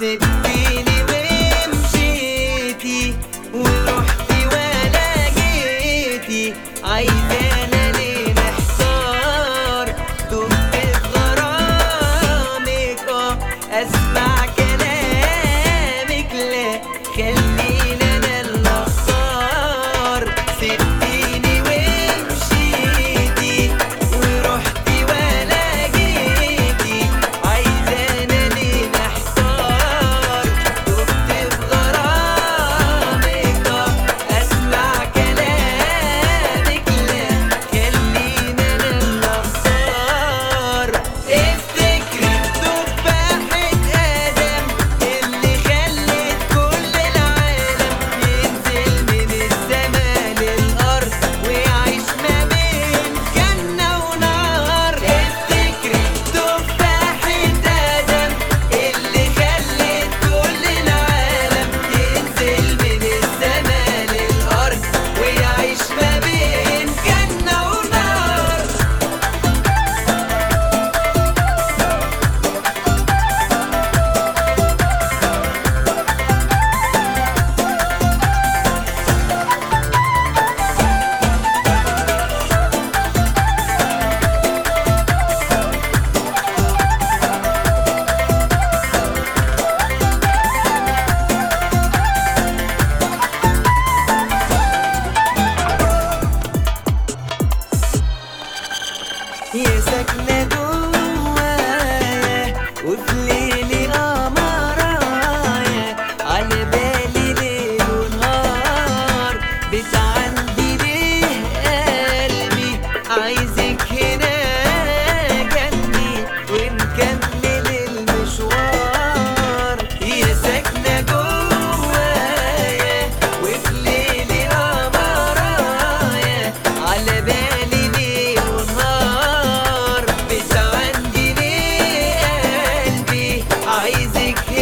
سبتيني ومشيتي ورحتي ولا جيتي عايزانا ليه محتار دمت في غرامك اه اسمع كلامك لا خلينا انا اللي اختار سبتيني ومشيتي ورحتي ولا جيتي عايزانا ليه محتار دمت في غرامك اه اسمع كلامك لا خلينا انا اللي اختار افتكري تفاحة ادم اللي خلت كل العالم ينزل من السما للارض ويعيش ما بين جنة ونار افتكري تفاحة ادم اللي خلت كل العالم ينزل من السما للارض ويعيش ما بين جنة ونار يا ساكنة جوايا وفي ليلي قمرايا على بالي ليل ونهار بتعندي ليه قلبي عايزك هنا جنبي ونكمل المشوار يا ساكنة جوايا وفي ليلي قمرايا على بالي ليل ونهار بس عندي ليه قلبي عايزك